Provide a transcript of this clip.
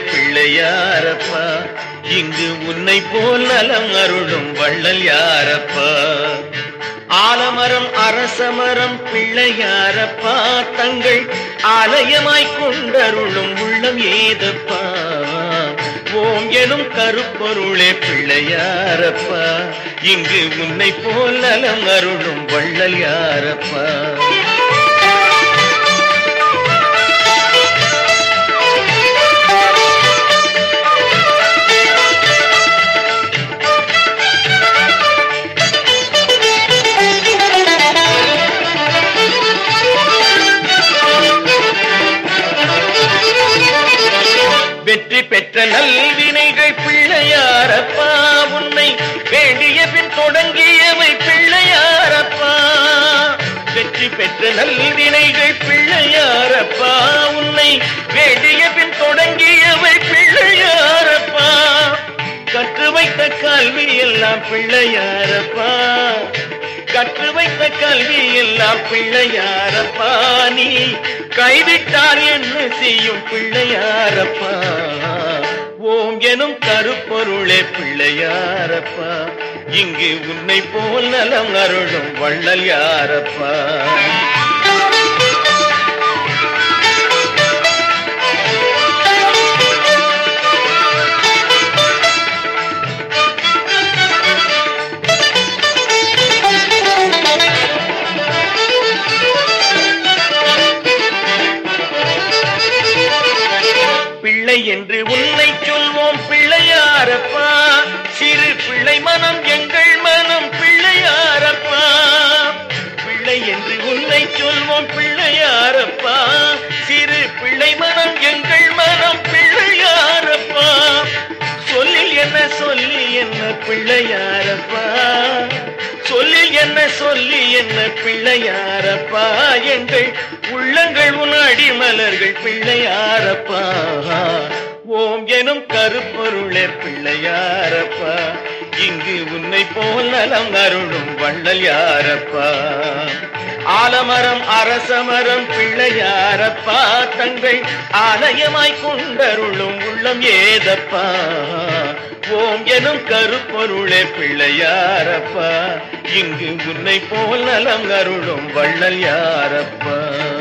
பிள்ளையாரப்பா இங்கு உன்னை போல் நலம் அருளும் வள்ளல் யாரப்பா ஆலமரம் அரசமரம் பிள்ளையாரப்பா தங்கள் ஆலயமாய் கொண்டருளும் உள்ளம் ஏதப்பா ஓம் எனும் கருப்பொருளே பிள்ளையாரப்பா இங்கு உன்னை போல் நலம் அருளும் வள்ளல் யாரப்பா வெற்றி பெற்ற நல்வினைகள் பிள்ளையாரப்பா உன்னை வேண்டிய பின் தொடங்கியவை பிள்ளையாரப்பா வெற்றி பெற்ற நல்வினைகள் பிள்ளையாரப்பா உன்னை வேண்டிய பின் தொடங்கியவை பிள்ளையாரப்பா கற்று வைத்த கல்வி எல்லாம் பிள்ளையாரப்பா கற்று வைத்த கல்வி எல்லாம் பிள்ளையாரப்பா நீ கைவிட்டார் என்ன செய்யும் பிள்ளையாரப்பா ஓம் எனும் கருப்பொருளே பிள்ளையாரப்பா இங்கு உன்னை போல் நலம் அருளும் வள்ளல் யாரப்பா பிள்ளை என்று உன்னை சொல்வோம் பிள்ளையாரப்பா சிறு பிள்ளை மனம் எங்கள் மனம் பிள்ளையாரப்பா பிள்ளை என்று உன்னை சொல்வோம் பிள்ளையாரப்பா சிறு பிள்ளை மனம் எங்கள் மனம் பிள்ளையாரப்பா சொல்லில் என்ன சொல்லி என்ன பிள்ளையாரப்பா சொல்லில் என்ன சொல்லி என்ன பிள்ளையாரப்பா எங்கள் உள்ளங்கள் உன் அடிமலர்கள் பிள்ளையாரப்பா ஓம் எனும் கருப்பொருளே பிள்ளையாரப்பா இங்கு உன்னை போல் நலம் அருளும் வள்ளல் யாரப்பா ஆலமரம் அரசமரம் பிள்ளையாரப்பா தங்கள் ஆலயமாய் கொண்டருளும் உள்ளம் ஏதப்பா ஓம் எனும் கருப்பொருளே பிள்ளையாரப்பா இங்கு உன்னை போல் நலம் அருளும் வள்ளல் யாரப்பா